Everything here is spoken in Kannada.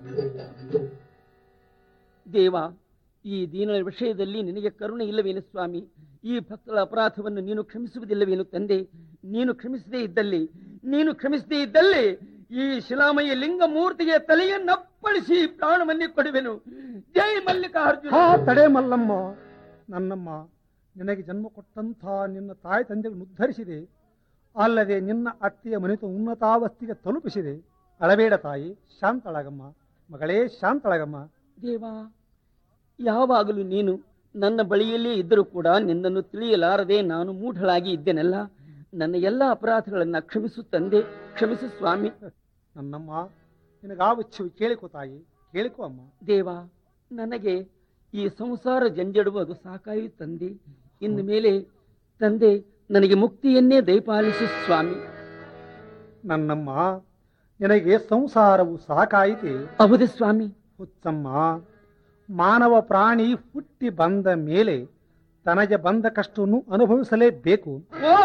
ದೇವ ಈ ದೀನಳ ವಿಷಯದಲ್ಲಿ ನಿನಗೆ ಕರುಣೆ ಇಲ್ಲವೇನು ಸ್ವಾಮಿ ಈ ಭಕ್ತರ ಅಪರಾಧವನ್ನು ನೀನು ಕ್ಷಮಿಸುವುದಿಲ್ಲವೇನು ತಂದೆ ನೀನು ಕ್ಷಮಿಸದೇ ಇದ್ದಲ್ಲಿ ನೀನು ಕ್ಷಮಿಸದೇ ಇದ್ದಲ್ಲಿ ಈ ಶಿಲಾಮಯ ಲಿಂಗ ಮೂರ್ತಿಗೆ ತಲೆಯನ್ನಪ್ಪಳಿಸಿ ಪ್ರಾಣವನ್ನೇ ಕೊಡುವೆನು ಜೈ ಮಲ್ಲಿಕಾರ್ಜುನ ಹಾ ತಡೆ ಮಲ್ಲಮ್ಮ ನನ್ನಮ್ಮ ನಿನಗೆ ಜನ್ಮ ಕೊಟ್ಟಂಥ ನಿನ್ನ ತಾಯಿ ತಂದೆಗಳನ್ನು ಉದ್ಧರಿಸಿದೆ ಅಲ್ಲದೆ ನಿನ್ನ ಅತ್ತೆಯ ಮನಿತ ಉನ್ನತಾವಸ್ಥೆಗೆ ತಲುಪಿಸಿದೆ ಅಳಬೇಡ ತಾಯಿ ಶಾಂತಳಗಮ್ಮ ಮಗಳೇ ಶಾಂತಳಗಮ್ಮ ದೇವ ಯಾವಾಗಲೂ ನೀನು ನನ್ನ ಬಳಿಯಲ್ಲೇ ಇದ್ದರೂ ಕೂಡ ನಿನ್ನನ್ನು ತಿಳಿಯಲಾರದೆ ನಾನು ಮೂಢಳಾಗಿ ಇದ್ದೇನಲ್ಲ ನನ್ನ ಎಲ್ಲ ಅಪರಾಧಗಳನ್ನ ಕ್ಷಮಿಸು ತಂದೆ ಕ್ಷಮಿಸು ಸ್ವಾಮಿ ನನ್ನಮ್ಮ ನಿನಗಾವಚ್ಚು ಕೇಳಿಕೋ ತಾಯಿ ಕೇಳಿಕೋ ಅಮ್ಮ ದೇವ ನನಗೆ ಈ ಸಂಸಾರ ಜಂಜಡುವುದು ಸಾಕಾಯಿ ತಂದೆ ಇನ್ನು ಮೇಲೆ ತಂದೆ ನನಗೆ ಮುಕ್ತಿಯನ್ನೇ ದಯಪಾಲಿಸು ಸ್ವಾಮಿ ನನ್ನಮ್ಮ ನಿನಗೆ ಸಂಸಾರವು ಸಾಕಾಯಿತೆ ಹೌದು ಸ್ವಾಮಿ ಹುಚ್ಚಮ್ಮ ಮಾನವ ಪ್ರಾಣಿ ಹುಟ್ಟಿ ಬಂದ ಮೇಲೆ ತನಗೆ ಬಂದ ಕಷ್ಟವನ್ನು ಅನುಭವಿಸಲೇಬೇಕು ಓ